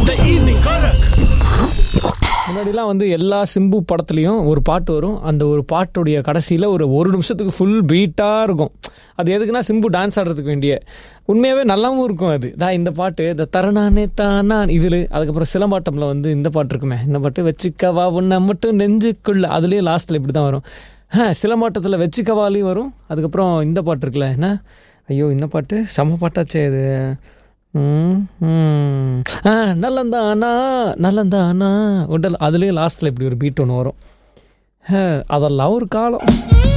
The evening Korak. முன்னாடிலாம் வந்து எல்லா சிம்பு படத்துலையும் ஒரு பாட்டு வரும் அந்த ஒரு பாட்டுடைய கடைசியில் ஒரு ஒரு நிமிஷத்துக்கு ஃபுல் பீட்டாக இருக்கும் அது எதுக்குன்னா சிம்பு டான்ஸ் ஆடுறதுக்கு வேண்டிய உண்மையாகவே நல்லாவும் இருக்கும் அது தான் இந்த பாட்டு இந்த தரணானே தானான் இதில் அதுக்கப்புறம் சிலம்பாட்டமில் வந்து இந்த பாட்டு இருக்குமே இந்த பாட்டு வச்சுக்கவா உன்னை மட்டும் நெஞ்சுக்குள்ள அதுலேயும் லாஸ்ட்டில் இப்படி தான் வரும் ஆ சிலம்பாட்டத்தில் வச்சுக்கவாலையும் வரும் அதுக்கப்புறம் இந்த பாட்டு இருக்குல்ல என்ன ஐயோ இந்த பாட்டு செம பாட்டாச்சே இது ம், ம். ஆ நல்லந்தானா நல்லந்தானா உடல் அதுலேயும் லாஸ்ட்டில் இப்படி ஒரு பீட் ஒன்று வரும் ஹே, அதெல்லாம் ஒரு காலம்